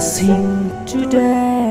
blessing today.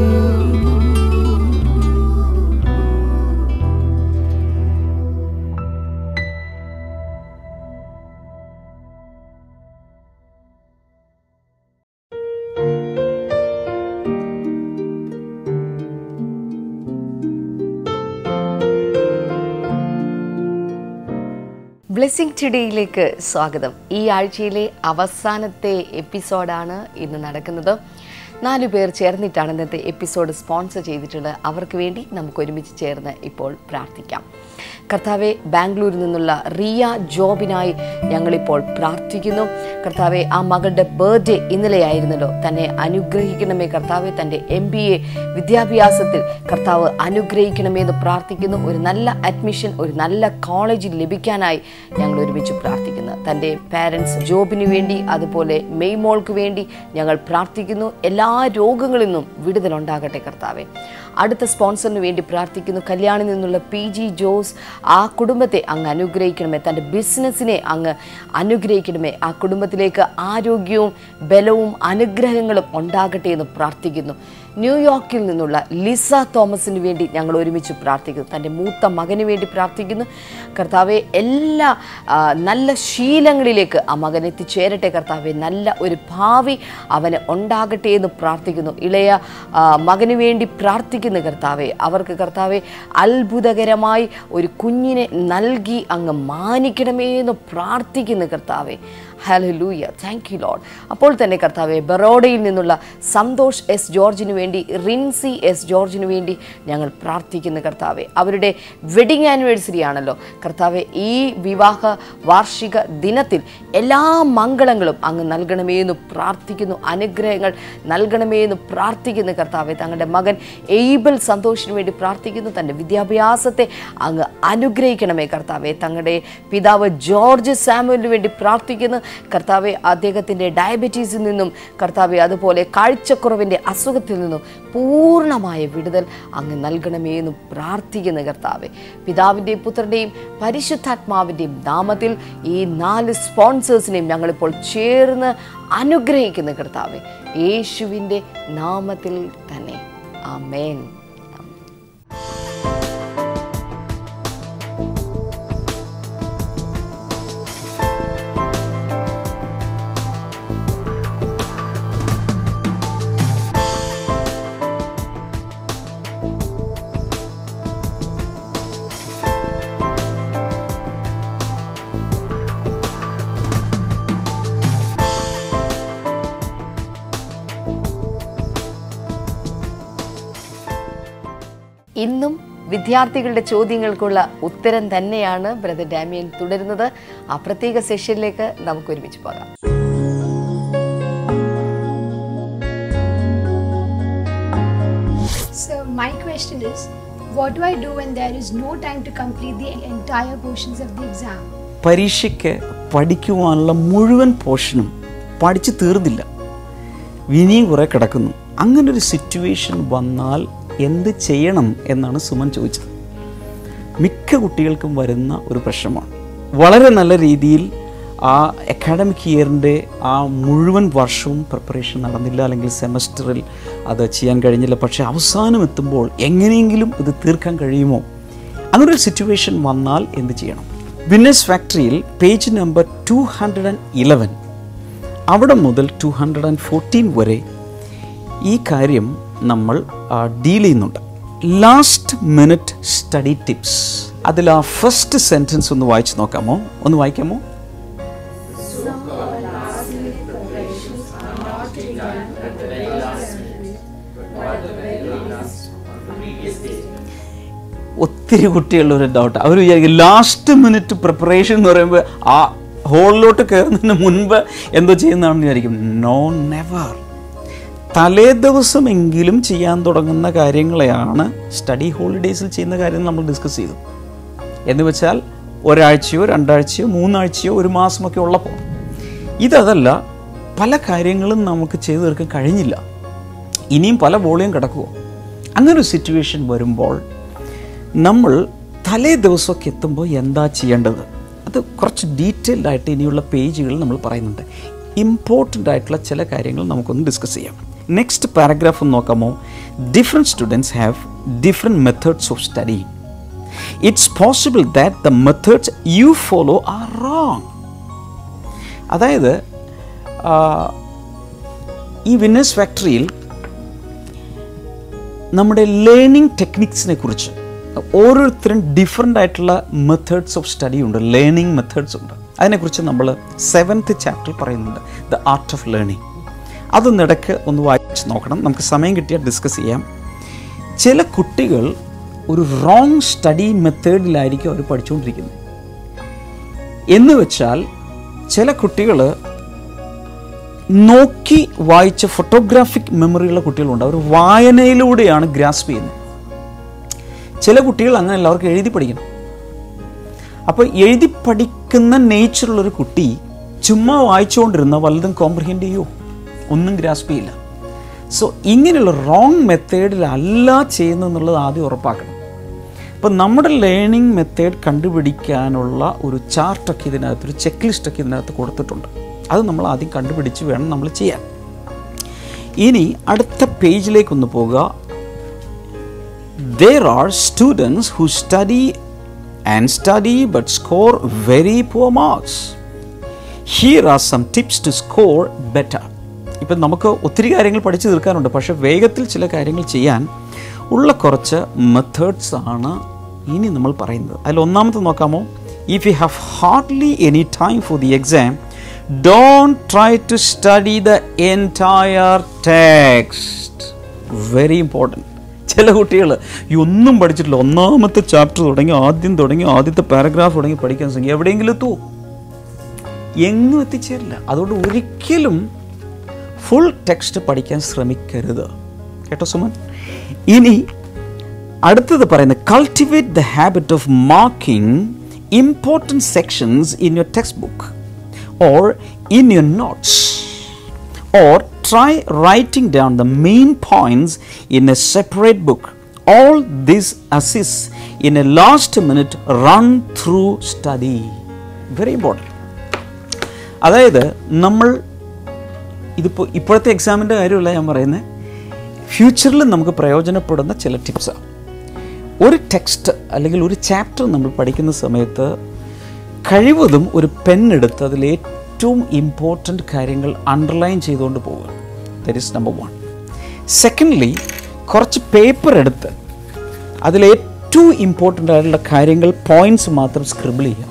Blessing ടുഡേയിലേക്ക് സ്വാഗതം ഈ ആഴ്ചയിലെ അവസാനത്തെ എപ്പിസോഡാണ് ഇന്ന് നടക്കുന്നത് നാലു പേർ ചേർന്നിട്ടാണ് ഇന്നത്തെ എപ്പിസോഡ് സ്പോൺസർ ചെയ്തിട്ടുള്ളത് അവർക്ക് വേണ്ടി നമുക്ക് ഒരുമിച്ച് ചേർന്ന് ഇപ്പോൾ പ്രാർത്ഥിക്കാം കർത്താവെ ബാംഗ്ലൂരിൽ നിന്നുള്ള റിയ ജോബിനായി ഞങ്ങളിപ്പോൾ പ്രാർത്ഥിക്കുന്നു കർത്താവെ ആ മകളുടെ ബർത്ത്ഡേ ഇന്നലെയായിരുന്നല്ലോ തന്നെ അനുഗ്രഹിക്കണമേ കർത്താവെ തൻ്റെ എം ബി എ വിദ്യാഭ്യാസത്തിൽ കർത്താവ് അനുഗ്രഹിക്കണമേ എന്ന് പ്രാർത്ഥിക്കുന്നു ഒരു നല്ല അഡ്മിഷൻ ഒരു നല്ല കോളേജിൽ ലഭിക്കാനായി ഞങ്ങൾ ഒരുമിച്ച് പ്രാർത്ഥിക്കുന്നു തൻ്റെ പാരൻസ് ജോബിന് വേണ്ടി അതുപോലെ മെയ്മോൾക്ക് വേണ്ടി ഞങ്ങൾ പ്രാർത്ഥിക്കുന്നു എല്ലാ രോഗങ്ങളിൽ നിന്നും വിടുതലുണ്ടാകട്ടെ കർത്താവെ അടുത്ത സ്പോൺസറിന് വേണ്ടി പ്രാർത്ഥിക്കുന്നു കല്യാണിൽ നിന്നുള്ള പി ജി ജോസ് ആ കുടുംബത്തെ അങ്ങ് അനുഗ്രഹിക്കണമേ തൻ്റെ ബിസിനസ്സിനെ അങ്ങ് അനുഗ്രഹിക്കണമേ ആ കുടുംബത്തിലേക്ക് ആരോഗ്യവും ബലവും അനുഗ്രഹങ്ങളും ഉണ്ടാകട്ടെ എന്ന് പ്രാർത്ഥിക്കുന്നു ന്യൂയോർക്കിൽ നിന്നുള്ള ലിസ തോമസിന് വേണ്ടി ഞങ്ങൾ ഒരുമിച്ച് പ്രാർത്ഥിക്കുന്നു തൻ്റെ മൂത്ത മകന് വേണ്ടി പ്രാർത്ഥിക്കുന്നു കർത്താവെ എല്ലാ ആ, നല്ല ശീലങ്ങളിലേക്ക് ആ മകൻ എത്തിച്ചേരട്ടെ കർത്താവെ നല്ല ഒരു ഭാവി അവന് ഉണ്ടാകട്ടെ എന്ന് പ്രാർത്ഥിക്കുന്നു ഇളയ ആ, മകന് വേണ്ടി പ്രാർത്ഥിക്കുന്നു കർത്താവെ അവർക്ക് കർത്താവെ അത്ഭുതകരമായി ഒരു കുഞ്ഞിനെ നൽകി അങ്ങ് മാനിക്കണമേ എന്ന് പ്രാർത്ഥിക്കുന്നു കർത്താവെ ഹലലൂയ താങ്ക് യു ലോഡ് അപ്പോൾ തന്നെ കർത്താവെ ബറോഡയിൽ നിന്നുള്ള സന്തോഷ് എസ് ജോർജിന് വേണ്ടി റിൻസി എസ് ജോർജിന് വേണ്ടി ഞങ്ങൾ പ്രാർത്ഥിക്കുന്നു കർത്താവെ അവരുടെ വെഡിങ് ആനിവേഴ്സറി ആണല്ലോ കർത്താവെ ഈ വിവാഹ വാർഷിക ദിനത്തിൽ എല്ലാ മംഗളങ്ങളും അങ്ങ് നൽകണമേ എന്ന് പ്രാർത്ഥിക്കുന്നു അനുഗ്രഹങ്ങൾ നൽകണമേ എന്ന് പ്രാർത്ഥിക്കുന്നു കർത്താവെ തങ്ങളുടെ മകൻ എയ്ബൽ സന്തോഷിന് വേണ്ടി പ്രാർത്ഥിക്കുന്നു തൻ്റെ വിദ്യാഭ്യാസത്തെ അങ്ങ് അനുഗ്രഹിക്കണമേ കർത്താവെ തങ്ങളുടെ പിതാവ് ജോർജ് സാമുവലിന് വേണ്ടി പ്രാർത്ഥിക്കുന്നു കർത്താവെ അദ്ദേഹത്തിൻ്റെ ഡയബറ്റീസിൽ നിന്നും കർത്താവെ അതുപോലെ കാഴ്ചക്കുറവിൻ്റെ അസുഖത്തിൽ നിന്നും പൂർണ്ണമായ വിടുതൽ അങ്ങ് നൽകണമേ എന്ന് പ്രാർത്ഥിക്കുന്നു കർത്താവെ പിതാവിൻ്റെയും പുത്രൻ്റെയും പരിശുദ്ധാത്മാവിൻ്റെയും നാമത്തിൽ ഈ നാല് സ്പോൺസേഴ്സിനെയും ഞങ്ങളിപ്പോൾ ചേർന്ന് അനുഗ്രഹിക്കുന്നു കർത്താവെ യേശുവിൻ്റെ നാമത്തിൽ തന്നെ ആമേൻ ഇന്നും വിദ്യാർത്ഥികളുടെ ചോദ്യങ്ങൾക്കുള്ള ഉത്തരം തന്നെയാണ് ബ്രദർ ഡാമിയൻ തുടരുന്നത് ആ പ്രത്യേക സെഷനിലേക്ക് നമുക്ക് ഒരുമിച്ച് പോകാം So my question is, what do I do when there is no time to complete the entire portions of the exam? പരീക്ഷയ്ക്ക് പഠിക്കുവാനുള്ള മുഴുവൻ പോർഷനും പഠിച്ചു തീർന്നില്ല ഇനിയും കുറേ കിടക്കുന്നു അങ്ങനൊരു സിറ്റുവേഷൻ വന്നാൽ എന്ത് ചെയ്യണം എന്നാണ് സുമൻ ചോദിച്ചത് മിക്ക കുട്ടികൾക്കും വരുന്ന ഒരു പ്രശ്നമാണ് വളരെ നല്ല രീതിയിൽ ആ അക്കാഡമിക് ഇയറിൻ്റെ ആ മുഴുവൻ വർഷവും പ്രിപ്പറേഷൻ നടന്നില്ല അല്ലെങ്കിൽ സെമസ്റ്ററിൽ അത് ചെയ്യാൻ കഴിഞ്ഞില്ല പക്ഷേ അവസാനം എത്തുമ്പോൾ എങ്ങനെയെങ്കിലും ഇത് തീർക്കാൻ കഴിയുമോ അങ്ങനൊരു സിറ്റുവേഷൻ വന്നാൽ എന്ത് ചെയ്യണം വിന്നേഴ്സ് ഫാക്ടറിയിൽ page number two hundred and eleven അവിടെ മുതൽ ടു ഹൺഡ്രഡ് ആൻഡ് ഫോർട്ടീൻ വരെ ഈ കാര്യം നമ്മൾ ഡീൽ ചെയ്യുന്നുണ്ട് ലാസ്റ്റ് മിനിറ്റ് സ്റ്റഡി ടിപ്സ് അതിൽ ആ ഫസ്റ്റ് സെൻറ്റൻസ് ഒന്ന് വായിച്ച് നോക്കാമോ ഒന്ന് വായിക്കാമോ ഒത്തിരി കുട്ടികളുടെ ഒരു ഡൗട്ട് അവർ വിചാരിക്കും ലാസ്റ്റ് മിനിറ്റ് പ്രിപ്പറേഷൻ എന്ന് പറയുമ്പോൾ ആ ഹോളിലോട്ട് കയറുന്നതിന് മുൻപ് എന്തോ ചെയ്യുന്നതാണെന്ന് വിചാരിക്കും നോ നെവർ തലേ ദിവസമെങ്കിലും ചെയ്യാൻ തുടങ്ങുന്ന കാര്യങ്ങളെയാണ് സ്റ്റഡി ഹോളിഡേയ്സിൽ ചെയ്യുന്ന കാര്യങ്ങൾ നമ്മൾ ഡിസ്കസ് ചെയ്തു എന്ന് വെച്ചാൽ ഒരാഴ്ചയോ രണ്ടാഴ്ചയോ മൂന്നാഴ്ചയോ ഒരു മാസമൊക്കെ ഉള്ളപ്പോൾ ഇതതല്ല പല കാര്യങ്ങളും നമുക്ക് ചെയ്തു തീർക്കാൻ കഴിഞ്ഞില്ല ഇനിയും പല വോളിയം കിടക്കുമോ അങ്ങനെ ഒരു സിറ്റുവേഷൻ വരുമ്പോൾ നമ്മൾ തലേ ദിവസമൊക്കെ എത്തുമ്പോൾ എന്താ ചെയ്യേണ്ടത് അത് കുറച്ച് ഡീറ്റെയിൽഡ് ആയിട്ട് ഇനിയുള്ള പേജുകൾ നമ്മൾ പറയുന്നുണ്ട് ഇമ്പോർട്ടൻ്റ് ആയിട്ടുള്ള ചില കാര്യങ്ങൾ നമുക്കൊന്ന് ഡിസ്കസ് ചെയ്യാം നെക്സ്റ്റ് പാരഗ്രാഫ് ഒന്ന് നോക്കാമോ different students have different methods of study it's possible that the methods you follow are wrong അതായത് ആ, ഈ വിന്നേഴ്സ് ഫാക്ടറിയിൽ നമ്മുടെ ലേണിംഗ് ടെക്നിക്സിനെ കുറിച്ച് ഓരോരുത്തരും ഡിഫറെൻ്റ് ആയിട്ടുള്ള മെത്തേഡ്സ് ഓഫ് സ്റ്റഡി ഉണ്ട് ലേണിംഗ് മെത്തേഡ്സ് ഉണ്ട് അതിനെക്കുറിച്ച് നമ്മൾ സെവൻത്ത് ചാപ്റ്റർ പറയുന്നുണ്ട് ദ ആർട്ട് ഓഫ് ലേണിംഗ് അതൊന്ന് ഇടയ്ക്ക് ഒന്ന് വായിച്ച് നോക്കണം നമുക്ക് സമയം കിട്ടിയാൽ ഡിസ്കസ് ചെയ്യാം ചില കുട്ടികൾ ഒരു റോങ് സ്റ്റഡി മെത്തേഡിലായിരിക്കും അവർ പഠിച്ചുകൊണ്ടിരിക്കുന്നത് എന്ന് വെച്ചാൽ ചില കുട്ടികൾ നോക്കി വായിച്ച ഫോട്ടോഗ്രാഫിക് മെമ്മറിയുള്ള കുട്ടികളുണ്ട് അവർ വായനയിലൂടെയാണ് ഗ്രാസ്പ് ചെയ്യുന്നത് ചില കുട്ടികൾ അങ്ങനെയല്ല അവർക്ക് എഴുതി പഠിക്കണം അപ്പോൾ എഴുതി പഠിക്കുന്ന നേച്ചറുള്ളൊരു കുട്ടി ചുമ്മാ വായിച്ചുകൊണ്ടിരുന്ന വല്ലതും കോംപ്രിഹെൻഡ് ചെയ്യോ ഒന്നും ഗ്രാസ്പ് ചെയ്യില്ല സോ ഇങ്ങനെയുള്ള റോങ് മെത്തേഡിലല്ല ചെയ്യുന്നതെന്നുള്ളത് ആദ്യം ഉറപ്പാക്കണം അപ്പം നമ്മുടെ ലേണിംഗ് മെത്തേഡ് കണ്ടുപിടിക്കാനുള്ള ഒരു ചാർട്ടൊക്കെ ഇതിനകത്ത് ഒരു ചെക്ക് ലിസ്റ്റൊക്കെ ഇതിനകത്ത് കൊടുത്തിട്ടുണ്ട് അത് നമ്മൾ ആദ്യം കണ്ടുപിടിച്ച് വേണം നമ്മൾ ചെയ്യാൻ ഇനി അടുത്ത പേജിലേക്കൊന്ന് പോകുക there are students who study and study but score very poor marks. Here are some tips to score better. ഇപ്പം നമുക്ക് ഒത്തിരി കാര്യങ്ങൾ പഠിച്ചു തീർക്കാനുണ്ട് പക്ഷെ വേഗത്തിൽ ചില കാര്യങ്ങൾ ചെയ്യാൻ ഉള്ള കുറച്ച് മെത്തേഡ്സ് ആണ് ഇനി നമ്മൾ പറയുന്നത് അതിൽ ഒന്നാമത്തെ നോക്കാമോ if you have hardly any time for the exam don't try to study the entire text very important ചില കുട്ടികൾ ഈ ഒന്നും പഠിച്ചിട്ടില്ല ഒന്നാമത്തെ ചാപ്റ്റർ തുടങ്ങി ആദ്യം തുടങ്ങി ആദ്യത്തെ പാരഗ്രാഫ് തുടങ്ങി പഠിക്കാൻ ശ്രമിക്കും എവിടെയെങ്കിലും എത്തൂ എങ്ങും എത്തിച്ചേരില്ല അതുകൊണ്ട് ഒരിക്കലും ഫുൾ ടെക്സ്റ്റ് പഠിക്കാൻ ശ്രമിക്കരുത് കേട്ടോ സുമൻ ഇനി അടുത്തത് പറയുന്നത് cultivate the habit of marking important sections in your text book or in your notes or try writing down the main points in a separate book. All this assists in a last minute run through study. Very important. അതായത് നമ്മൾ ഇതിപ്പോൾ ഇപ്പോഴത്തെ എക്സാമിൻ്റെ കാര്യമല്ല ഞാൻ പറയുന്നത് ഫ്യൂച്ചറിൽ നമുക്ക് പ്രയോജനപ്പെടുന്ന ചില ടിപ്സാണ് ഒരു ടെക്സ്റ്റ് അല്ലെങ്കിൽ ഒരു ചാപ്റ്റർ നമ്മൾ പഠിക്കുന്ന സമയത്ത് കഴിവതും ഒരു പെൻ എടുത്ത് അതിൽ ഏറ്റവും ഇമ്പോർട്ടൻ്റ് കാര്യങ്ങൾ അണ്ടർലൈൻ ചെയ്തുകൊണ്ട് പോവുക that is number one secondly കുറച്ച് പേപ്പർ എടുത്ത് അതിൽ ഏറ്റവും ഇമ്പോർട്ടൻ്റ് ആയിട്ടുള്ള കാര്യങ്ങൾ പോയിന്റ്സ് മാത്രം സ്ക്രിബിൾ ചെയ്യാം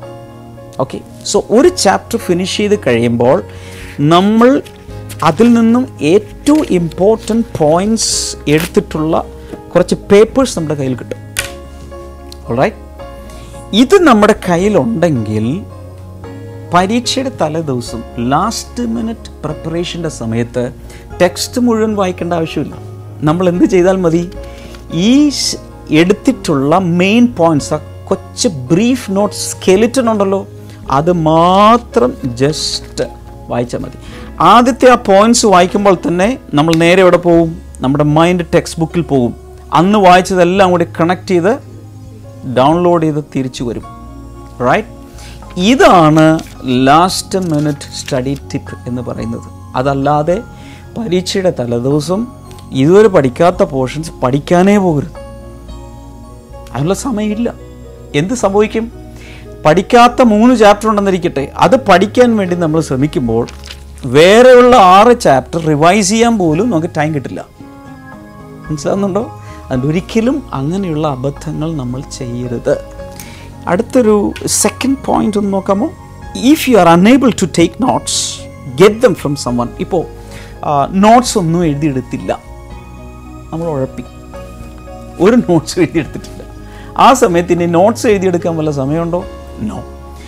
ഓക്കെ സോ ഒരു ചാപ്റ്റർ ഫിനിഷ് ചെയ്ത് കഴിയുമ്പോൾ നമ്മൾ അതിൽ നിന്നും ഏറ്റവും ഇമ്പോർട്ടൻറ്റ് പോയിന്റ്സ് എടുത്തിട്ടുള്ള കുറച്ച് പേപ്പേഴ്സ് നമ്മുടെ കയ്യിൽ കിട്ടും ഓൾറൈറ്റ് ഇത് നമ്മുടെ കയ്യിലുണ്ടെങ്കിൽ പരീക്ഷയുടെ തലേദിവസം ലാസ്റ്റ് മിനിറ്റ് പ്രിപ്പറേഷൻ്റെ സമയത്ത് ടെക്സ്റ്റ് മുഴുവൻ വായിക്കേണ്ട ആവശ്യമില്ല നമ്മൾ എന്ത് ചെയ്താൽ മതി ഈ സ് എടുത്തിട്ടുള്ള മെയിൻ പോയിന്റ്സ് ആ കൊച്ചു ബ്രീഫ് നോട്ട് സ്കെലിറ്റൺ ഉണ്ടല്ലോ അത് മാത്രം ജസ്റ്റ് വായിച്ചാൽ മതി ആദ്യത്തെ ആ പോയിന്റ്സ് വായിക്കുമ്പോൾ തന്നെ നമ്മൾ നേരെ എവിടെ പോകും നമ്മുടെ മൈൻഡ് ടെക്സ്റ്റ് ബുക്കിൽ പോകും അന്ന് വായിച്ചതെല്ലാം കൂടി കണക്ട് ചെയ്ത് ഡൗൺലോഡ് ചെയ്ത് തിരിച്ചു വരും റൈറ്റ് ഇതാണ് ലാസ്റ്റ് മിനിറ്റ് സ്റ്റഡി ടിപ്പ് എന്ന് പറയുന്നത് അതല്ലാതെ പരീക്ഷയുടെ തലേദിവസം ഇതുവരെ പഠിക്കാത്ത പോർഷൻസ് പഠിക്കാനേ പോകരുത് അതിനുള്ള സമയമില്ല എന്ത് സംഭവിക്കും പഠിക്കാത്ത മൂന്ന് ചാപ്റ്റർ ഉണ്ടെന്നിരിക്കട്ടെ അത് പഠിക്കാൻ വേണ്ടി നമ്മൾ ശ്രമിക്കുമ്പോൾ വേറെയുള്ള ആറ് ചാപ്റ്റർ റിവൈസ് ചെയ്യാൻ പോലും നമുക്ക് ടൈം കിട്ടില്ല മനസ്സിലാകുന്നുണ്ടോ അതുകൊണ്ട് ഒരിക്കലും അങ്ങനെയുള്ള അബദ്ധങ്ങൾ നമ്മൾ ചെയ്യരുത് അടുത്തൊരു സെക്കൻഡ് പോയിന്റ് ഒന്ന് നോക്കാമോ if you are unable to take notes get them from someone ഇപ്പോൾ നോട്ട്സ് ഒന്നും എഴുതിയെടുത്തില്ല നമ്മൾ ഉഴപ്പി ഒരു നോട്ട്സ് എഴുതിയെടുത്തിട്ടില്ല ആ സമയത്ത് ഇനി നോട്ട്സ് എഴുതിയെടുക്കാൻ വല്ല സമയമുണ്ടോ നോ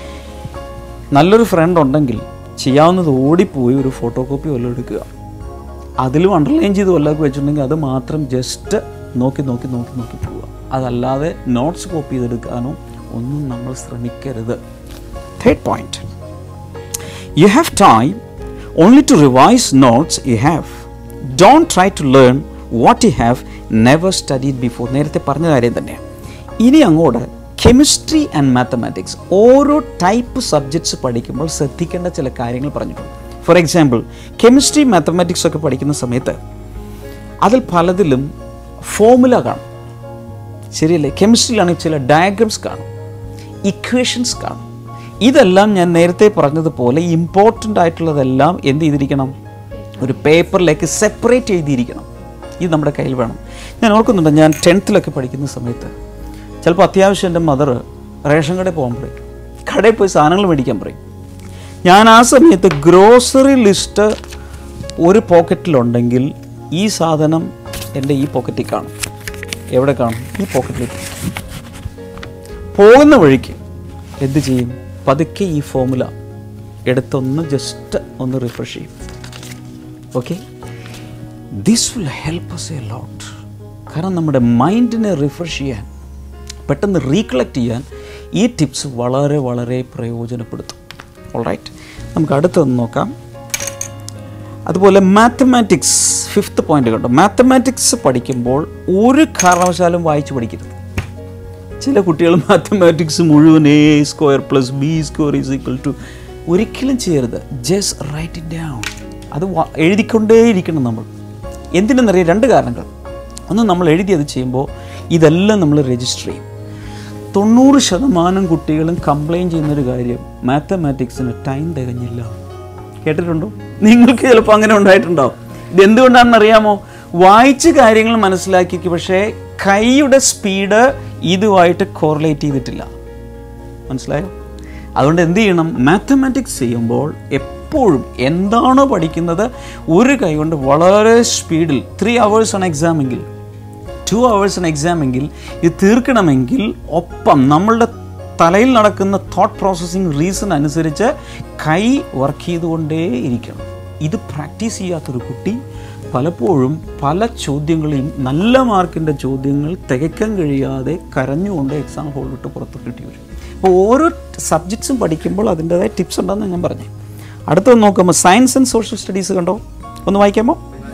നല്ലൊരു ഫ്രണ്ട് ഉണ്ടെങ്കിൽ ചെയ്യാവുന്നത് ഓടിപ്പോയി ഒരു ഫോട്ടോ കോപ്പി വല്ലതും എടുക്കുക അതിലും അണ്ടർലൈൻ ചെയ്ത് വല്ലതൊക്കെ വെച്ചിട്ടുണ്ടെങ്കിൽ അത് മാത്രം ജസ്റ്റ് നോക്കി നോക്കി നോക്കി നോക്കി പോവുക അതല്ലാതെ നോട്ട്സ് കോപ്പി ചെയ്തെടുക്കാനോ ഒന്നും നമ്മൾ ശ്രമിക്കരുത് third point you have time only to revise notes you have don't try to learn what you have never studied before നേരത്തെ പറഞ്ഞ കാര്യം തന്നെയാണ് ഇനി അങ്ങോട്ട് കെമിസ്ട്രി ആൻഡ് മാത്തമാറ്റിക്സ് ഓരോ ടൈപ്പ് സബ്ജക്ട്സ് പഠിക്കുമ്പോൾ ശ്രദ്ധിക്കേണ്ട ചില കാര്യങ്ങൾ പറഞ്ഞിട്ടുണ്ട് ഫോർ എക്സാമ്പിൾ കെമിസ്ട്രി മാത്തമാറ്റിക്സ് ഒക്കെ പഠിക്കുന്ന സമയത്ത് അതിൽ പലതിലും ഫോമുല കാണും ശരിയല്ലേ കെമിസ്ട്രിയിലാണെങ്കിൽ ചില ഡയഗ്രംസ് കാണും ഇക്വേഷൻസ് കാണും ഇതെല്ലാം ഞാൻ നേരത്തെ പറഞ്ഞതുപോലെ ഇമ്പോർട്ടൻ്റ് ആയിട്ടുള്ളതെല്ലാം എന്ത് ചെയ്തിരിക്കണം ഒരു പേപ്പറിലേക്ക് സെപ്പറേറ്റ് ചെയ്തിരിക്കണം ഇത് നമ്മുടെ കയ്യിൽ വേണം ഞാൻ ഓർക്കുന്നുണ്ട് ഞാൻ ടെൻത്തിലൊക്കെ പഠിക്കുന്ന സമയത്ത് ചിലപ്പോൾ അത്യാവശ്യം എൻ്റെ മദർ റേഷൻ കടയിൽ പോകാൻ പറയും കടയിൽ പോയി സാധനങ്ങൾ മേടിക്കാൻ പറയും ഞാൻ ആ സമയത്ത് ഗ്രോസറി ലിസ്റ്റ് ഒരു പോക്കറ്റിലുണ്ടെങ്കിൽ ഈ സാധനം എൻ്റെ ഈ പോക്കറ്റിൽ കാണും എവിടെ കാണും ഈ പോക്കറ്റിൽ പോകുന്ന വഴിക്ക് എന്ത് ചെയ്യും പതുക്കെ ഈ ഫോമുല എടുത്തൊന്ന് ജസ്റ്റ് ഒന്ന് റിഫ്രഷ് ചെയ്യും okay this will help us a lot കാരണം നമ്മുടെ മൈൻഡിനെ റിഫ്രഷ് ചെയ്യാൻ പെട്ടെന്ന് റീകളക്ട് ചെയ്യാൻ ഈ ടിപ്സ് വളരെ വളരെ പ്രയോജനപ്പെടുത്തും ഓൾറൈറ്റ് നമുക്ക് അടുത്തൊന്ന് നോക്കാം അതുപോലെ മാത്തമാറ്റിക്സ് ഫിഫ്ത്ത് പോയിന്റ് കണ്ടോ മാത്തമാറ്റിക്സ് പഠിക്കുമ്പോൾ ഒരു കാരണവശാലും വായിച്ച് പഠിക്കരുത് ചില കുട്ടികൾ മാത്തമാറ്റിക്സ് മുഴുവൻ A square plus B square is equal to ഒരിക്കലും ചെയ്യരുത് ജസ്റ്റ് റൈറ്റ് ഇറ്റ് ഡൗൺ അത് വ- എഴുതിക്കൊണ്ടേയിരിക്കണം നമ്മൾ എന്തിനെന്നറിയാം രണ്ട് കാരണങ്ങൾ ഒന്ന് നമ്മൾ എഴുതിയത് ചെയ്യുമ്പോൾ ഇതെല്ലാം നമ്മൾ രജിസ്റ്റർ ചെയ്യും തൊണ്ണൂറ് ശതമാനം കുട്ടികളും കംപ്ലയിൻറ്റ് ചെയ്യുന്നൊരു കാര്യം മാത്തമാറ്റിക്സിന് ടൈം തികഞ്ഞില്ല കേട്ടിട്ടുണ്ടോ നിങ്ങൾക്ക് ചിലപ്പോൾ അങ്ങനെ ഉണ്ടായിട്ടുണ്ടാവും ഇത് എന്തുകൊണ്ടാണെന്ന് അറിയാമോ വായിച്ച് കാര്യങ്ങൾ മനസ്സിലാക്കി പക്ഷേ കൈയുടെ സ്പീഡ് ഇതുമായിട്ട് കോറിലേറ്റ് ചെയ്തിട്ടില്ല മനസ്സിലായോ അതുകൊണ്ട് എന്ത് ചെയ്യണം മാത്തമാറ്റിക്സ് ചെയ്യുമ്പോൾ എപ്പോഴും എന്താണോ പഠിക്കുന്നത് ഒരു കൈ കൊണ്ട് വളരെ സ്പീഡിൽ ത്രീ അവേഴ്സ് ആണ് എക്സാമെങ്കിൽ ടു അവേഴ്സ് ആണ് എക്സാമെങ്കിൽ ഇത് തീർക്കണമെങ്കിൽ ഒപ്പം നമ്മളുടെ തലയിൽ നടക്കുന്ന തോട്ട് പ്രോസസ്സിങ് റീസൺ അനുസരിച്ച് കൈ വർക്ക് ചെയ്തുകൊണ്ടേ ഇരിക്കണം ഇത് പ്രാക്ടീസ് ചെയ്യാത്തൊരു കുട്ടി പലപ്പോഴും പല ചോദ്യങ്ങളെയും നല്ല മാർക്കിൻ്റെ ചോദ്യങ്ങൾ തികയ്ക്കാൻ കഴിയാതെ കരഞ്ഞുകൊണ്ട് എക്സാം ഹോൾ വിട്ട് പുറത്ത് കിട്ടി വരും അപ്പോൾ ഓരോ സബ്ജക്ട്സും പഠിക്കുമ്പോൾ അതിൻ്റെതായ ടിപ്സ് ഉണ്ടെന്ന് ഞാൻ പറഞ്ഞു അടുത്തൊന്ന് നോക്കുമ്പോൾ സയൻസ് ആൻഡ് സോഷ്യൽ സ്റ്റഡീസ് കണ്ടോ ഒന്ന് വായിക്കാമോ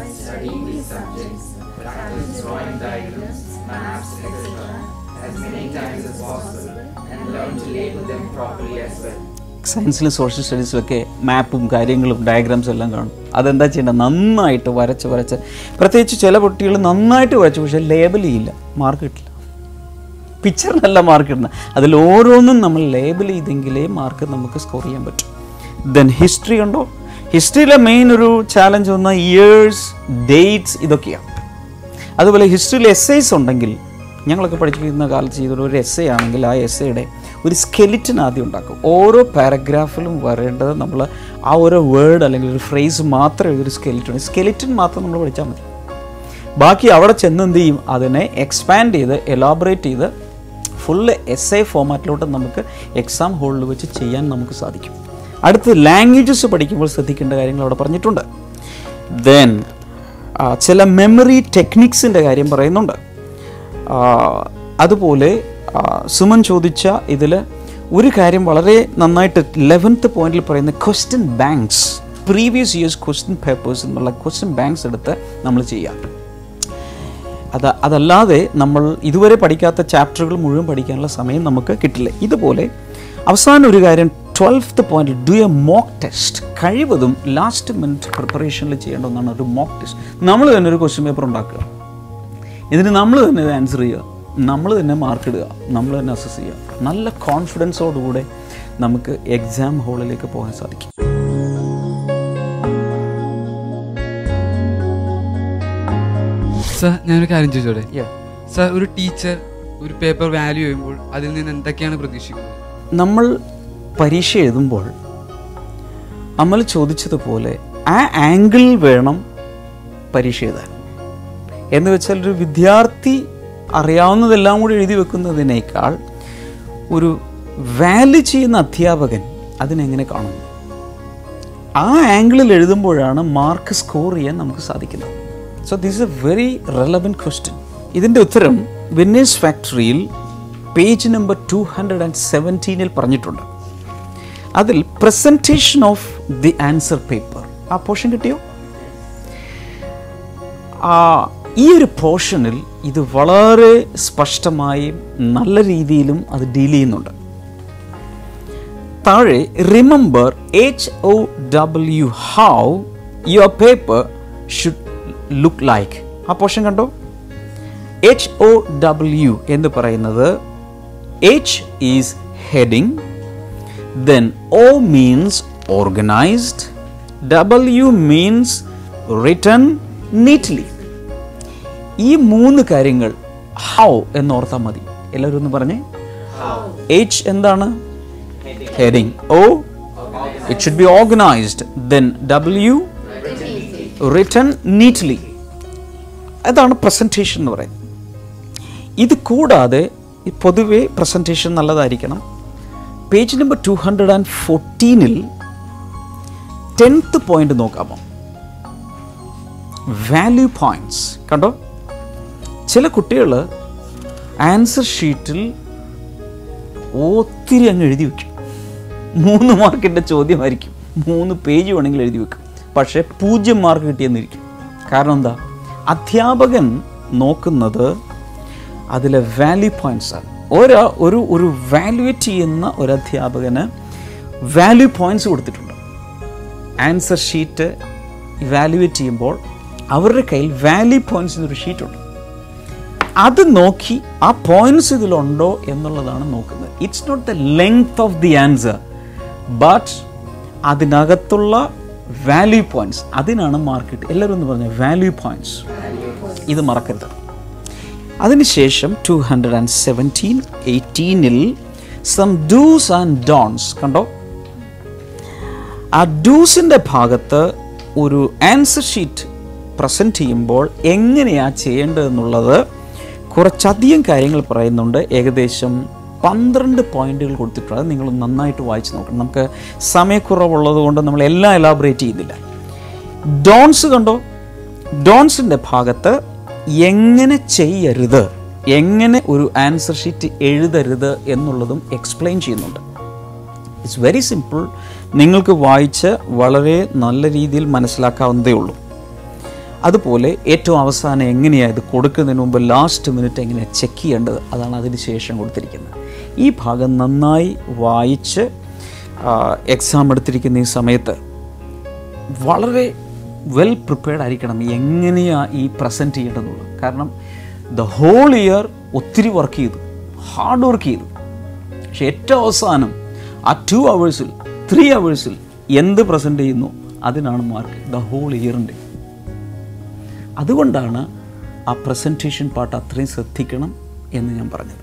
സയൻസിലും സോഷ്യൽ സ്റ്റഡീസിലൊക്കെ മാപ്പും കാര്യങ്ങളും ഡയഗ്രാംസും എല്ലാം കാണും അതെന്താ ചെയ്യേണ്ടത് നന്നായിട്ട് വരച്ച് വരച്ച് പ്രത്യേകിച്ച് ചില കുട്ടികൾ നന്നായിട്ട് വരച്ചു പക്ഷേ ലേബൽ ചെയ്യില്ല മാർക്ക് കിട്ടില്ല പിക്ചറിനല്ല മാർക്ക് ഇടുന്നത് അതിൽ ഓരോന്നും നമ്മൾ ലേബൽ ചെയ്തെങ്കിലേ മാർക്ക് നമുക്ക് സ്കോർ ചെയ്യാൻ പറ്റും ദെൻ ഹിസ്റ്ററി ഉണ്ടോ ഹിസ്റ്ററിയിലെ മെയിൻ ഒരു ചാലഞ്ച് വന്ന ഇയേഴ്സ് ഡേറ്റ്സ് ഇതൊക്കെയാണ് അതുപോലെ ഹിസ്റ്ററിയിൽ എസ്സേസ് ഉണ്ടെങ്കിൽ ഞങ്ങളൊക്കെ പഠിച്ചിരിക്കുന്ന കാലത്ത് ചെയ്തൊരു ഒരു എസ്സേ ആണെങ്കിൽ ആ എസ്സേയുടെ ഒരു സ്കെലിറ്റൻ ആദ്യം ഉണ്ടാക്കും ഓരോ പാരഗ്രാഫിലും വരേണ്ടത് നമ്മൾ ആ ഓരോ വേർഡ് അല്ലെങ്കിൽ ഒരു ഫ്രേസ് മാത്രമേ ഒരു സ്കെലിറ്റൻ സ്കെലിറ്റൻ മാത്രം നമ്മൾ പഠിച്ചാൽ മതി ബാക്കി അവിടെ ചെന്ന് എന്ത് ചെയ്യും അതിനെ എക്സ്പാൻഡ് ചെയ്ത് എലാബറേറ്റ് ചെയ്ത് ഫുള്ള് എസ് എ ഫോമാറ്റിലോട്ട് നമുക്ക് എക്സാം ഹോളിൽ വെച്ച് ചെയ്യാൻ നമുക്ക് സാധിക്കും അടുത്ത് ലാംഗ്വേജസ് പഠിക്കുമ്പോൾ ശ്രദ്ധിക്കേണ്ട കാര്യങ്ങൾ അവിടെ പറഞ്ഞിട്ടുണ്ട് ദെൻ ചില മെമ്മറി ടെക്നിക്സിൻ്റെ കാര്യം പറയുന്നുണ്ട് ആ, അതുപോലെ ആ, സുമൻ ചോദിച്ച ഇതിൽ ഒരു കാര്യം വളരെ നന്നായിട്ട് ലെവൻത്ത് പോയിന്റിൽ പറയുന്ന question banks previous years question papers എന്നുള്ള ക്വസ്റ്റ്യൻ ബാങ്ക്സ് എടുത്ത് നമ്മൾ ചെയ്യാം അത് അതല്ലാതെ നമ്മൾ ഇതുവരെ പഠിക്കാത്ത ചാപ്റ്ററുകൾ മുഴുവൻ പഠിക്കാനുള്ള സമയം നമുക്ക് കിട്ടില്ല ഇതുപോലെ അവസാനം ഒരു കാര്യം twelfth point do a mock test കഴിവതും ലാസ്റ്റ് മിനിറ്റ് പ്രിപ്പറേഷനിൽ ചെയ്യേണ്ട ഒന്നാണ് ഒരു മോക്ക് ടെസ്റ്റ് നമ്മൾ തന്നെ ഒരു ക്വസ്റ്റ്യൻ പേപ്പർ ഉണ്ടാക്കുക ഇതിന് നമ്മൾ തന്നെ ഇത് ആൻസർ ചെയ്യുക നമ്മൾ തന്നെ മാർക്ക് ഇടുക നമ്മൾ തന്നെ അസസ് ചെയ്യുക നല്ല കോൺഫിഡൻസോടുകൂടെ നമുക്ക് എക്സാം ഹാളിലേക്ക് പോകാൻ സാധിക്കും സർ ഞാനൊരു കാര്യം ചോദിച്ചോടെ Yeah. സർ ഒരു ടീച്ചർ ഒരു പേപ്പർ വാല്യൂ ചെയ്യുമ്പോൾ അതിൽ നിന്ന് എന്തൊക്കെയാണ് പ്രതീക്ഷിക്കുന്നത് നമ്മൾ പരീക്ഷ എഴുതുമ്പോൾ അമൽ ചോദിച്ചതുപോലെ ആ ആംഗിൾ വേണം പരീക്ഷ എഴുതാൻ എന്ന് വെച്ചാൽ ഒരു വിദ്യാർത്ഥി അറിയാവുന്നതെല്ലാം കൂടി എഴുതി വെക്കുന്നതിനേക്കാൾ ഒരു വാല്യൂ ചെയ്യുന്ന അധ്യാപകൻ അതിനെങ്ങനെ കാണുന്നു ആ ആംഗിളിൽ എഴുതുമ്പോഴാണ് മാർക്ക് സ്കോർ ചെയ്യാൻ നമുക്ക് സാധിക്കുന്നത് so this a very relevant question ഇതിൻ്റെ ഉത്തരം വിന്നേഴ്സ് ഫാക്ടറിയിൽ page number two hundred and സെവൻറ്റീനിൽ പറഞ്ഞിട്ടുണ്ട് അതിൽ presentation of the answer paper ആ പോർഷൻ കിട്ടിയോ ആ ഈ ഒരു പോർഷനിൽ ഇത് വളരെ സ്പഷ്ടമായും നല്ല രീതിയിലും അത് ഡീൽ ചെയ്യുന്നുണ്ട് താഴെ remember H O W how your paper should look like ആ പോർഷൻ കണ്ടോ എച്ച് ഒ ഡബ്ല്യു എന്ന് പറയുന്നത് H is heading then O means organised W means written neatly ഈ മൂന്ന് കാര്യങ്ങൾ ഹൗ എന്നോർത്താൽ മതി എല്ലാവരും ഒന്ന് പറഞ്ഞേ എച്ച് എന്താണ് heading O it should be organised then W written neatly അതാണ് പ്രസൻറ്റേഷൻ എന്ന് പറയുന്നത് ഇത് കൂടാതെ ഈ പൊതുവെ പ്രസൻറ്റേഷൻ നല്ലതായിരിക്കണം page number two hundred and ഫോർട്ടീനിൽ ടെൻത്ത് പോയിന്റ് നോക്കാമോ വാല്യൂ പോയിന്റ്സ് കണ്ടോ ചില കുട്ടികൾ ആൻസർ ഷീറ്റിൽ ഒത്തിരി അങ്ങ് എഴുതി വെക്കും മൂന്ന് മാർക്കിൻ്റെ ചോദ്യമായിരിക്കും മൂന്ന് പേജ് വേണമെങ്കിൽ എഴുതി വെക്കും പക്ഷേ പൂജ്യം മാർക്ക് കിട്ടിയെന്നിരിക്കും കാരണം എന്താ അധ്യാപകൻ നോക്കുന്നത് അതിലെ വാല്യൂ പോയിന്റ്സ് ആണ് ഒരാ ഒരു ഒരു വാല്യുവേറ്റ് ചെയ്യുന്ന ഒരു അധ്യാപകന് വാല്യൂ പോയിന്റ്സ് കൊടുത്തിട്ടുണ്ട് ആൻസർ ഷീറ്റ് ഇവാലുവേറ്റ് ചെയ്യുമ്പോൾ അവരുടെ കയ്യിൽ വാല്യൂ പോയിന്റ്സ് എന്നൊരു ഷീറ്റുണ്ട് അത് നോക്കി ആ പോയിന്റ്സ് ഇതിലുണ്ടോ എന്നുള്ളതാണ് നോക്കുന്നത് it's not the length of the answer but അതിനകത്തുള്ള വാല്യൂ പോയിന്റ്സ് അതിനാണ് മാർക്കറ്റ് എല്ലാവരും ഒന്ന് പറഞ്ഞ വാല്യൂ പോയിന്റ്സ് ഇത് മറക്കരുത് അതിനുശേഷം ടു ഹൺഡ്രഡ് ആൻഡ് സെവൻറ്റീൻ എയ്റ്റീനിൽ സം ഡൂസ് ആൻഡ് ഡോൺസ് കണ്ടോ ആ ഡൂസിൻ്റെ ഭാഗത്ത് ഒരു ആൻസർ ഷീറ്റ് പ്രസൻറ്റ് ചെയ്യുമ്പോൾ എങ്ങനെയാണ് ചെയ്യേണ്ടതെന്നുള്ളത് കുറച്ചധികം കാര്യങ്ങൾ പറയുന്നുണ്ട് ഏകദേശം പന്ത്രണ്ട് പോയിന്റുകൾ കൊടുത്തിട്ടുണ്ട് അത് നിങ്ങൾ നന്നായിട്ട് വായിച്ച് നോക്കണം നമുക്ക് സമയക്കുറവുള്ളത് കൊണ്ട് നമ്മൾ എല്ലാം എലാബറേറ്റ് ചെയ്യുന്നില്ല ഡോൺസ് കണ്ടോ ഡോൺസിൻ്റെ ഭാഗത്ത് എങ്ങനെ ചെയ്യരുത് എങ്ങനെ ഒരു ആൻസർ ഷീറ്റ് എഴുതരുത് എന്നുള്ളതും എക്സ്പ്ലെയിൻ ചെയ്യുന്നുണ്ട് ഇറ്റ്സ് വെരി സിമ്പിൾ നിങ്ങൾക്ക് വായിച്ച് വളരെ നല്ല രീതിയിൽ മനസ്സിലാക്കാവുന്നതേ ഉള്ളൂ അതുപോലെ ഏറ്റവും അവസാനം എങ്ങനെയാണ് ഇത് കൊടുക്കുന്നതിന് മുമ്പ് ലാസ്റ്റ് മിനിറ്റ് എങ്ങനെയാണ് ചെക്ക് ചെയ്യേണ്ടത് അതാണ് അതിന് ശേഷം കൊടുത്തിരിക്കുന്നത് ഈ ഭാഗം നന്നായി വായിച്ച് എക്സാം എടുത്തിരിക്കുന്ന ഈ സമയത്ത് വളരെ വെൽ പ്രിപ്പയർഡ് ആയിരിക്കണം എങ്ങനെയാണ് ഈ പ്രസൻറ്റ് ചെയ്യേണ്ടതെന്നുള്ളത് കാരണം ദ ഹോൾ ഇയർ ഒത്തിരി വർക്ക് ചെയ്തു ഹാർഡ് വർക്ക് ചെയ്തു പക്ഷെ ഏറ്റവും അവസാനം ആ ടു അവേഴ്സിൽ ത്രീ അവേഴ്സിൽ എന്ത് പ്രസൻറ്റ് ചെയ്യുന്നു അതിനാണ് മാർക്ക് ദ ഹോൾ ഇയറിൻ്റെ അതുകൊണ്ടാണ് ആ പ്രസൻറ്റേഷൻ പാർട്ട് അത്രയും ശ്രദ്ധിക്കണം എന്ന് ഞാൻ പറഞ്ഞത്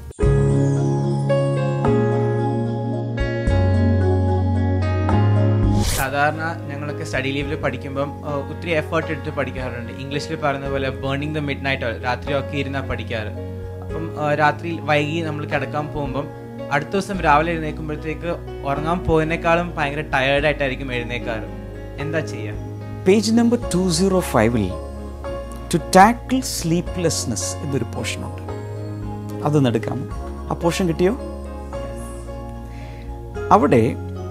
സാധാരണ ഞങ്ങളൊക്കെ സ്റ്റഡി ലീവിൽ പഠിക്കുമ്പം ആ, ഒത്തിരി എഫേർട്ട് എടുത്ത് പഠിക്കാറുണ്ട് ഇംഗ്ലീഷിൽ പറയുന്ന പോലെ ബേണിംഗ് ദ മിഡ് നൈറ്റ് രാത്രിയൊക്കെ ഇരുന്നാണ് പഠിക്കാറ് അപ്പം ആ, രാത്രി വൈകി നമ്മൾ കിടക്കാൻ പോകുമ്പം അടുത്ത ദിവസം രാവിലെ എഴുന്നേൽക്കുമ്പോഴത്തേക്ക് ഉറങ്ങാൻ പോകുന്നേക്കാളും ഭയങ്കര ടയേർഡായിട്ടായിരിക്കും എഴുന്നേക്കാറ് എന്താ ചെയ്യുക പേജ് നമ്പർ ടു സീറോ ഫൈവിൽ ടു ടാക്കിൾ സ്ലീപ്ലെസ്നെസ് എന്നൊരു പോർഷനുണ്ട് അതൊന്ന് എടുക്കാം ആ പോർഷൻ കിട്ടിയോ അവിടെ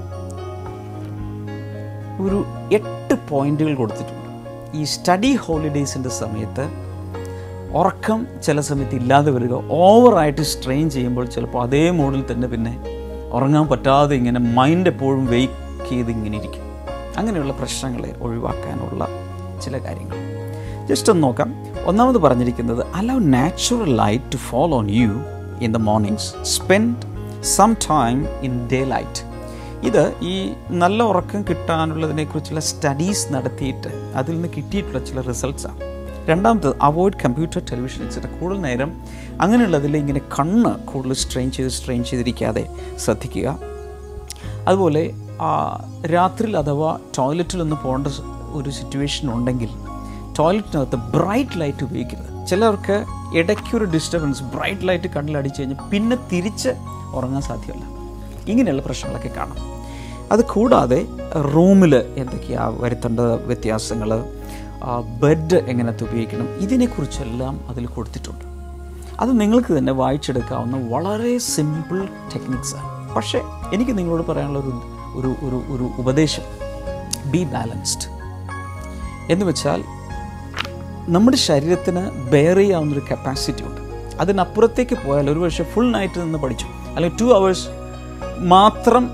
ഒരു എട്ട് പോയിന്റുകൾ കൊടുത്തിട്ടുണ്ട് ഈ സ്റ്റഡി ഹോളിഡേയ്സിൻ്റെ സമയത്ത് ഉറക്കം ചില സമയത്ത് ഇല്ലാതെ വരിക ഓവറായിട്ട് സ്ട്രെയിൻ ചെയ്യുമ്പോൾ ചിലപ്പോൾ അതേ മോഡിൽ തന്നെ പിന്നെ ഉറങ്ങാൻ പറ്റാതെ ഇങ്ങനെ മൈൻഡ് എപ്പോഴും വെയ്ക്ക് ചെയ്ത് ഇങ്ങനെ ഇരിക്കും അങ്ങനെയുള്ള പ്രശ്നങ്ങളെ ഒഴിവാക്കാനുള്ള ചില കാര്യങ്ങൾ ജസ്റ്റ് ഒന്ന് നോക്കാം ഒന്നാമത് പറഞ്ഞിരിക്കുന്നത് allow natural light to follow on you in the mornings spend some time in day light ഇത് ഈ നല്ല ഉറക്കം കിട്ടാനുള്ളതിനെക്കുറിച്ചുള്ള സ്റ്റഡീസ് നടത്തിയിട്ട് അതിൽ നിന്ന് കിട്ടിയിട്ടുള്ള ചില റിസൾട്ട്സാണ് രണ്ടാമത്തത് അവോയ്ഡ് കമ്പ്യൂട്ടർ ടെലിവിഷൻ എക്സെട്ര കൂടുതൽ നേരം അങ്ങനെയുള്ളതിൽ ഇങ്ങനെ കണ്ണ് കൂടുതൽ സ്ട്രെയിൻ ചെയ്ത് സ്ട്രെയിൻ ചെയ്തിരിക്കാതെ ശ്രദ്ധിക്കുക അതുപോലെ ആ, രാത്രിയിൽ അഥവാ ടോയ്ലറ്റിലൊന്ന് പോകേണ്ട സ് ഒരു സിറ്റുവേഷൻ ഉണ്ടെങ്കിൽ ടോയ്ലറ്റിനകത്ത് ബ്രൈറ്റ് ലൈറ്റ് ഉപയോഗിക്കരുത് ചിലർക്ക് ഇടയ്ക്കൊരു ഡിസ്റ്റർബൻസ് ബ്രൈറ്റ് ലൈറ്റ് കണ്ണിൽ അടിച്ചു കഴിഞ്ഞാൽ പിന്നെ തിരിച്ച് ഉറങ്ങാൻ സാധ്യമല്ല ഇങ്ങനെയുള്ള പ്രശ്നങ്ങളൊക്കെ കാണാം അത് കൂടാതെ റൂമിൽ എന്തൊക്കെയാണ് വരുത്തേണ്ട വ്യത്യാസങ്ങൾ ബെഡ് എങ്ങനത്തെ ഉപയോഗിക്കണം ഇതിനെക്കുറിച്ചെല്ലാം അതിൽ കൊടുത്തിട്ടുണ്ട് അത് നിങ്ങൾക്ക് തന്നെ വായിച്ചെടുക്കാവുന്ന വളരെ സിമ്പിൾ ടെക്നിക്സാണ് പക്ഷേ എനിക്ക് നിങ്ങളോട് പറയാനുള്ള ഒരു ഒരു ഒരു ഒരു ഉപദേശം ബി ബാലൻസ്ഡ് എന്ന് വെച്ചാൽ നമ്മുടെ ശരീരത്തിന് ബെയർ ചെയ്യാവുന്നൊരു കപ്പാസിറ്റി ഉണ്ട് അതിനപ്പുറത്തേക്ക് പോയാൽ ഒരു പക്ഷേ ഫുൾ നൈറ്റ് നിന്ന് പഠിച്ചു അല്ലെങ്കിൽ ടു അവേഴ്സ് മാത്രം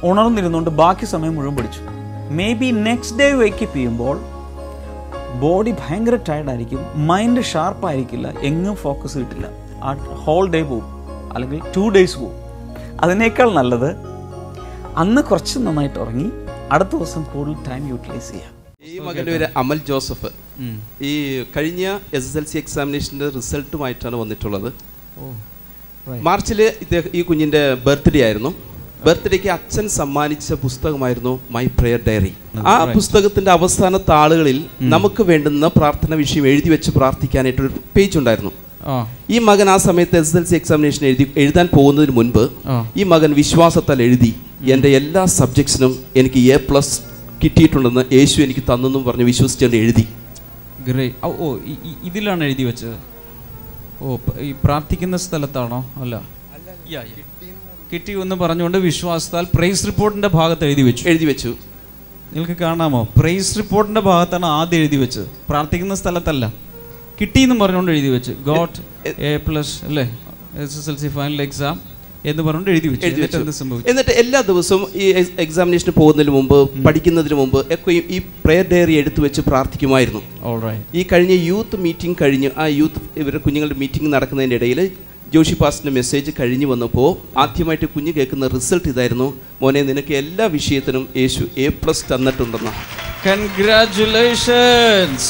ഉണർന്നിരുന്നുകൊണ്ട് ബാക്കി സമയം മുഴുവൻ പഠിച്ചു maybe next day wake up ചെയ്യുമ്പോൾ ബോഡി ഭയങ്കര ടയർഡായിരിക്കും മൈൻഡ് ഷാർപ്പായിരിക്കില്ല എങ്ങും ഫോക്കസ് കിട്ടില്ല ആ ഹോൾ ഡേ പോവും അല്ലെങ്കിൽ ടു ഡേയ്സ് പോവും അതിനേക്കാൾ നല്ലത് അന്ന് കുറച്ച് നന്നായിട്ട് ഉറങ്ങി അടുത്ത ദിവസം കൂടുതൽ ടൈം യൂട്ടിലൈസ് ചെയ്യാം ഈ മകൻ്റെ പേര് അമൽ ജോസഫ് ഈ കഴിഞ്ഞ എസ് എസ് എൽ സി എക്സാമിനേഷൻ്റെ റിസൾട്ടുമായിട്ടാണ് വന്നിട്ടുള്ളത് മാർച്ചിൽ ഇദ്ദേഹം ഈ കുഞ്ഞിൻ്റെ ബർത്ത്ഡേ ആയിരുന്നു ബർത്ത്ഡേക്ക് അച്ഛൻ സമ്മാനിച്ച പുസ്തകമായിരുന്നു മൈ പ്രെയർ ഡയറി ആ പുസ്തകത്തിന്റെ അവസാന താളുകളിൽ നമുക്ക് വേണ്ടുന്ന പ്രാർത്ഥന വിഷയം എഴുതി വെച്ച് പ്രാർത്ഥിക്കാനായിട്ടൊരു പേജ് ഉണ്ടായിരുന്നു ആ ഈ മകൻ ആ സമയത്ത് എസ് എൽ സി എക്സാമിനേഷൻ എഴുതി എഴുതാൻ പോകുന്നതിന് മുൻപ് ആ. ഈ മകൻ വിശ്വാസത്താൽ എഴുതി എൻ്റെ എല്ലാ സബ്ജക്ട്സിനും എനിക്ക് എ പ്ലസ് കിട്ടിയിട്ടുണ്ടെന്ന് യേശു എനിക്ക് തന്നെന്നും പറഞ്ഞ് വിശ്വസിച്ചുകൊണ്ട് എഴുതി ഗ്രേ ഓ ഓ ഇ- ഇ- ഇതിലാണ് എഴുതി വെച്ചത് ഓ പ- ഈ പ്രാർത്ഥിക്കുന്ന സ്ഥലത്താണോ അല്ല യാ, യാ. കിട്ടി എന്ന് പറഞ്ഞുകൊണ്ട് വിശ്വാസത്താൽ പ്രൈസ് റിപ്പോർട്ടിന്റെ ഭാഗത്ത് എഴുതി വെച്ചു എഴുതി വെച്ചു നിങ്ങൾക്ക് കാണാമോ പ്രൈസ് റിപ്പോർട്ടിന്റെ ഭാഗത്താണ് ആദ്യം എഴുതി വെച്ചത് പ്രാർത്ഥിക്കുന്ന സ്ഥലത്തല്ല കിട്ടിയെന്നും പറഞ്ഞുകൊണ്ട് എഴുതി വെച്ച് ഗോട്ട് എ പ്ലസ് അല്ലേ S S L C final exam എന്ന് പറഞ്ഞുകൊണ്ട് എഴുതി വെച്ചു എഴുതി എന്നിട്ട് എന്ത് വെച്ചു സംഭവിച്ചു എന്നിട്ട് എല്ലാ ദിവസവും ഈ എക്സാമിനേഷന് പോകുന്നതിന് മുമ്പ് പഠിക്കുന്നതിന് മുമ്പ് ഒക്കെ ഈ പ്രെയർ ഡയറി എടുത്തു വെച്ച് പ്രാർത്ഥിക്കുമായിരുന്നു ഓൾ റൈറ്റ് ഈ കഴിഞ്ഞ യൂത്ത് മീറ്റിംഗ് കഴിഞ്ഞ് ആ യൂത്ത് ഇവരുടെ കുഞ്ഞുങ്ങളുടെ മീറ്റിംഗ് നടക്കുന്നതിൻ്റെ ഇടയിൽ ജോഷി പാസ്റ്റിൻ്റെ മെസ്സേജ് കഴിഞ്ഞു വന്നപ്പോൾ ആദ്യമായിട്ട് കുഞ്ഞ് കേൾക്കുന്ന റിസൾട്ട് ഇതായിരുന്നു മോനെ നിനക്ക് എല്ലാ വിഷയത്തിനും യേശു എ പ്ലസ് തന്നിട്ടുണ്ടെന്ന് കൺഗ്രാറ്റുലേഷൻസ്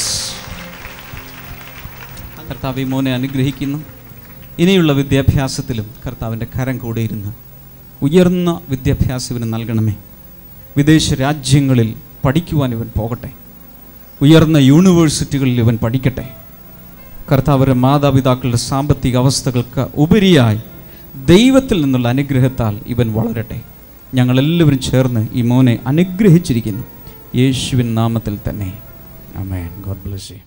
കർത്താവ് ഈ മോനെ അനുഗ്രഹിക്കുന്നു ഇനിയുള്ള വിദ്യാഭ്യാസത്തിലും കർത്താവിൻ്റെ കരം കൂടെ ഇരുന്ന് ഉയർന്ന വിദ്യാഭ്യാസം ഇവന് നൽകണമേ വിദേശ രാജ്യങ്ങളിൽ പഠിക്കുവാൻ ഇവൻ പോകട്ടെ ഉയർന്ന യൂണിവേഴ്സിറ്റികളിൽ ഇവൻ പഠിക്കട്ടെ കർത്താവരുടെ മാതാപിതാക്കളുടെ സാമ്പത്തിക അവസ്ഥകൾക്ക് ഉപരിയായി ദൈവത്തിൽ നിന്നുള്ള അനുഗ്രഹത്താൽ ഇവൻ വളരട്ടെ ഞങ്ങളെല്ലാവരും ചേർന്ന് ഈ മോനെ അനുഗ്രഹിച്ചിരിക്കുന്നു യേശുവിൻ നാമത്തിൽ തന്നെ അമേൻ ഗോഡ് ബ്ലസ് യു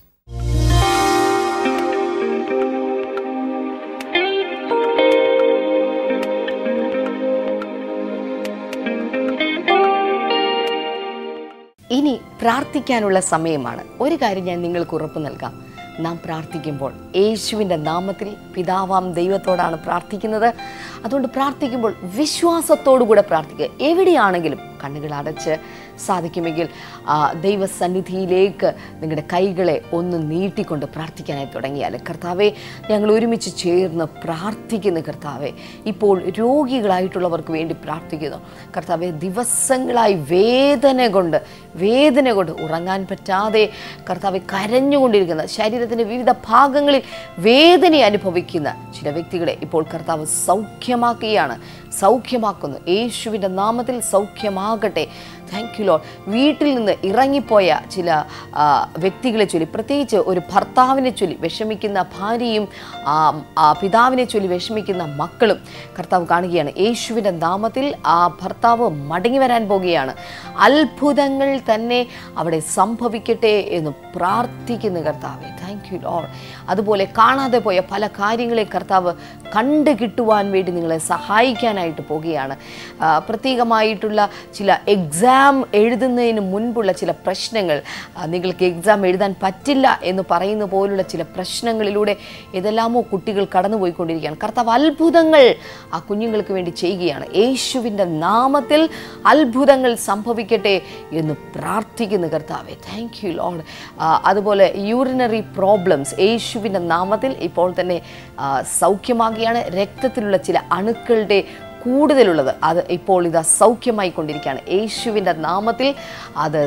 ഇനി പ്രാർത്ഥിക്കാനുള്ള സമയമാണ് ഒരു കാര്യം ഞാൻ നിങ്ങൾക്ക് ഉറപ്പ് നൽകാം നാം പ്രാർത്ഥിക്കുമ്പോൾ യേശുവിൻ്റെ നാമത്തിൽ പിതാവാം ദൈവത്തോടാണ് പ്രാർത്ഥിക്കുന്നത് അതുകൊണ്ട് പ്രാർത്ഥിക്കുമ്പോൾ വിശ്വാസത്തോടു കൂടെ പ്രാർത്ഥിക്കുക എവിടെയാണെങ്കിലും കണ്ണുകൾ അടച്ച് സാധിക്കുമെങ്കിൽ ആ, ദൈവസന്നിധിയിലേക്ക് നിങ്ങളുടെ കൈകളെ ഒന്ന് നീട്ടിക്കൊണ്ട് പ്രാർത്ഥിക്കാനായി തുടങ്ങിയാൽ കർത്താവെ ഞങ്ങൾ ഒരുമിച്ച് ചേർന്ന് പ്രാർത്ഥിക്കുന്നു കർത്താവെ ഇപ്പോൾ രോഗികളായിട്ടുള്ളവർക്ക് വേണ്ടി പ്രാർത്ഥിക്കുന്നു കർത്താവെ ദിവസങ്ങളായി വേദന കൊണ്ട് വേദന കൊണ്ട് ഉറങ്ങാൻ പറ്റാതെ കർത്താവെ കരഞ്ഞുകൊണ്ടിരിക്കുന്ന ശരീരത്തിൻ്റെ വിവിധ ഭാഗങ്ങളിൽ വേദന അനുഭവിക്കുന്ന ചില വ്യക്തികളെ ഇപ്പോൾ കർത്താവ് സൗഖ്യമാക്കുകയാണ് സൗഖ്യമാക്കുന്നു യേശുവിൻ്റെ നാമത്തിൽ സൗഖ്യമാകട്ടെ താങ്ക് യു ലോ വീട്ടിൽ നിന്ന് ഇറങ്ങിപ്പോയ ചില ആ, വ്യക്തികളെ ചൊല്ലി പ്രത്യേകിച്ച് ഒരു ഭർത്താവിനെ ചൊല്ലി വിഷമിക്കുന്ന ഭാര്യയും ആ, ആ പിതാവിനെ ചൊല്ലി വിഷമിക്കുന്ന മക്കളും കർത്താവ് കാണുകയാണ് യേശുവിൻ്റെ നാമത്തിൽ ആ ഭർത്താവ് മടങ്ങി വരാൻ പോകുകയാണ് അത്ഭുതങ്ങൾ തന്നെ അവിടെ സംഭവിക്കട്ടെ എന്ന് പ്രാർത്ഥിക്കുന്നു കർത്താവെ താങ്ക് യു ലോർ അതുപോലെ കാണാതെ പോയ പല കാര്യങ്ങളെ കർത്താവ് കണ്ടു കിട്ടുവാൻ വേണ്ടി നിങ്ങളെ സഹായിക്കാനായിട്ട് പോകുകയാണ് ആ, പ്രത്യേകമായിട്ടുള്ള ചില എക്സാം എഴുതുന്നതിന് മുൻപുള്ള ചില പ്രശ്നങ്ങൾ ആ, നിങ്ങൾക്ക് എക്സാം എഴുതാൻ പറ്റില്ല എന്ന് പറയുന്ന പോലുള്ള ചില പ്രശ്നങ്ങളിലൂടെ ഏതെല്ലാമോ കുട്ടികൾ കടന്നുപോയിക്കൊണ്ടിരിക്കുകയാണ് കർത്താവ് അത്ഭുതങ്ങൾ ആ കുഞ്ഞുങ്ങൾക്ക് വേണ്ടി ചെയ്യുകയാണ് യേശുവിൻ്റെ നാമത്തിൽ അത്ഭുതങ്ങൾ സംഭവിക്കട്ടെ എന്ന് പ്രാർത്ഥിക്കുന്നു കർത്താവെ താങ്ക് യു ലോഡ് അതുപോലെ യൂറിനറി പ്രോബ്ലംസ് യേശുവിൻ്റെ നാമത്തിൽ ഇപ്പോൾ തന്നെ ആ, സൗഖ്യമാകുകയാണ് രക്തത്തിലുള്ള ചില അണുക്കളുടെ കൂടുതലുള്ളത് അത് ഇപ്പോൾ ഇതാ സൗഖ്യമായി കൊണ്ടിരിക്കുകയാണ് യേശുവിൻ്റെ നാമത്തിൽ അത്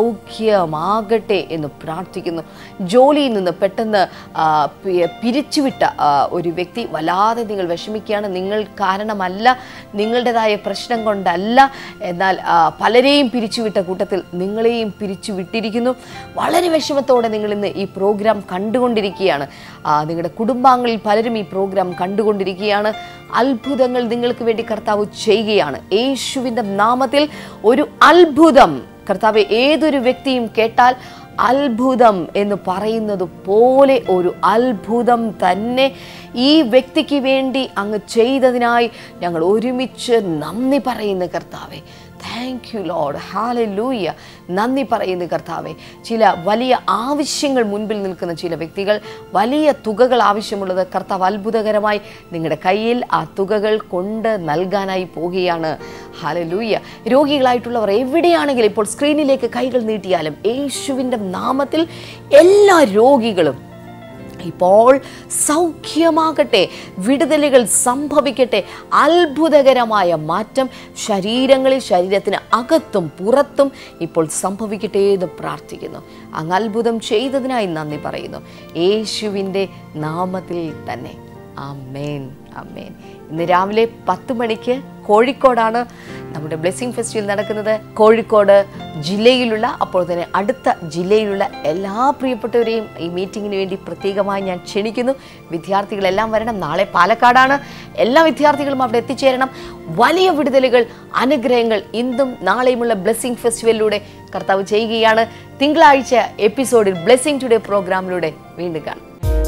സൗഖ്യമാകട്ടെ എന്ന് പ്രാർത്ഥിക്കുന്നു ജോലിയിൽ നിന്ന് പെട്ടെന്ന് ആ, പി- പിരിച്ചുവിട്ട ആ, ഒരു വ്യക്തി വല്ലാതെ നിങ്ങൾ വിഷമിക്കുകയാണ് നിങ്ങൾ കാരണമല്ല നിങ്ങളുടേതായ പ്രശ്നം കൊണ്ടല്ല എന്നാൽ ആ, പലരെയും പിരിച്ചുവിട്ട കൂട്ടത്തിൽ നിങ്ങളെയും പിരിച്ചു വിട്ടിരിക്കുന്നു വളരെ വിഷമത്തോടെ നിങ്ങൾ ഇന്ന് ഈ പ്രോഗ്രാം കണ്ടുകൊണ്ടിരിക്കുകയാണ് ആ, നിങ്ങളുടെ കുടുംബാംഗങ്ങളിൽ പലരും ഈ പ്രോഗ്രാം കണ്ടുകൊണ്ടിരിക്കുകയാണ് അത്ഭുതങ്ങൾ നിങ്ങൾക്ക് വേണ്ടി കർത്താവ് ചെയ്യുകയാണ് യേശുവിൻ്റെ നാമത്തിൽ ഒരു അത്ഭുതം കർത്താവ് ഏതൊരു വ്യക്തിയും കേട്ടാൽ അത്ഭുതം എന്ന് പറയുന്നത് പോലെ ഒരു അത്ഭുതം തന്നെ ഈ വ്യക്തിക്ക് വേണ്ടി അങ്ങ് ചെയ്തതിനായി ഞങ്ങൾ ഒരുമിച്ച് നന്ദി പറയുന്ന കർത്താവെ താങ്ക് യു ലോഡ് ഹാലലൂയ നന്ദി പറയുന്നു കർത്താവെ ചില വലിയ ആവശ്യങ്ങൾ മുൻപിൽ നിൽക്കുന്ന ചില വ്യക്തികൾ വലിയ തുകകൾ ആവശ്യമുള്ളത് കർത്താവ് അത്ഭുതകരമായി നിങ്ങളുടെ കയ്യിൽ ആ തുകകൾ കൊണ്ട് നൽകാനായി പോവുകയാണ് ഹാലലൂയ രോഗികളായിട്ടുള്ളവർ എവിടെയാണെങ്കിലും ഇപ്പോൾ സ്ക്രീനിലേക്ക് കൈകൾ നീട്ടിയാലും യേശുവിൻ്റെ നാമത്തിൽ എല്ലാ രോഗികളും ഇപ്പോൾ സൗഖ്യമാകട്ടെ വിടുതലുകൾ സംഭവിക്കട്ടെ അത്ഭുതകരമായ മാറ്റം ശരീരങ്ങളിൽ ശരീരത്തിന് അകത്തും പുറത്തും ഇപ്പോൾ സംഭവിക്കട്ടെ എന്ന് പ്രാർത്ഥിക്കുന്നു അങ്ങ് അത്ഭുതം ചെയ്തതിനായി നന്ദി പറയുന്നു യേശുവിൻ്റെ നാമത്തിൽ തന്നെ അമേൻ അമേൻ ഇന്ന് രാവിലെ പത്ത് മണിക്ക് കോഴിക്കോടാണ് നമ്മുടെ ബ്ലെസ്സിങ് ഫെസ്റ്റിവൽ നടക്കുന്നത് കോഴിക്കോട് ജില്ലയിലുള്ള അപ്പോൾ തന്നെ അടുത്ത ജില്ലയിലുള്ള എല്ലാ പ്രിയപ്പെട്ടവരെയും ഈ മീറ്റിങ്ങിന് വേണ്ടി പ്രത്യേകമായി ഞാൻ ക്ഷണിക്കുന്നു വിദ്യാർത്ഥികളെല്ലാം വരണം നാളെ പാലക്കാടാണ് എല്ലാ വിദ്യാർത്ഥികളും അവിടെ എത്തിച്ചേരണം വലിയ വിടുതലുകൾ അനുഗ്രഹങ്ങൾ ഇന്നും നാളെയുമുള്ള ബ്ലെസ്സിങ് ഫെസ്റ്റിവലിലൂടെ കർത്താവ് ചെയ്യുകയാണ് തിങ്കളാഴ്ച എപ്പിസോഡിൽ ബ്ലെസ്സിങ് ടുഡേ പ്രോഗ്രാമിലൂടെ വീണ്ടും കാണാം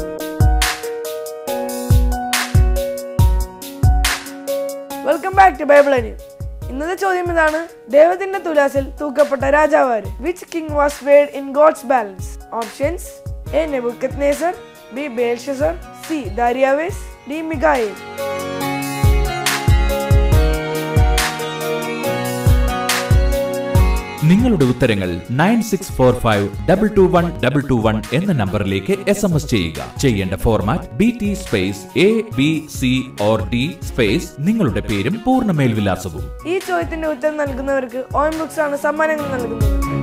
വെൽക്കം ബാക്ക് ടു ബൈബിൾ അനി ഇന്നത്തെ ചോദ്യം ഇതാണ് ദൈവത്തിന്റെ തുലാസിൽ തൂക്കപ്പെട്ട രാജാവാര് which king was weighed in God's balance options A Nebuchadnezzar B Belshazzar C ദാരിയാവേസ് ഡി മിഗായേൽ നിങ്ങളുടെ ഉത്തരങ്ങൾ nine six four five double two one double two one എന്ന നമ്പറിലേക്ക് എസ് എം എസ് ചെയ്യുക ചെയ്യേണ്ട format B T space A B C or D space നിങ്ങളുടെ പേരും പൂർണ്ണ മേൽവിലാസവും ഈ ചോദ്യത്തിന്റെ ഉത്തരം നൽകുന്നവർക്ക് ഓൺ ബുക്സ് ആണ് സമ്മാനങ്ങൾ നൽകുന്നത്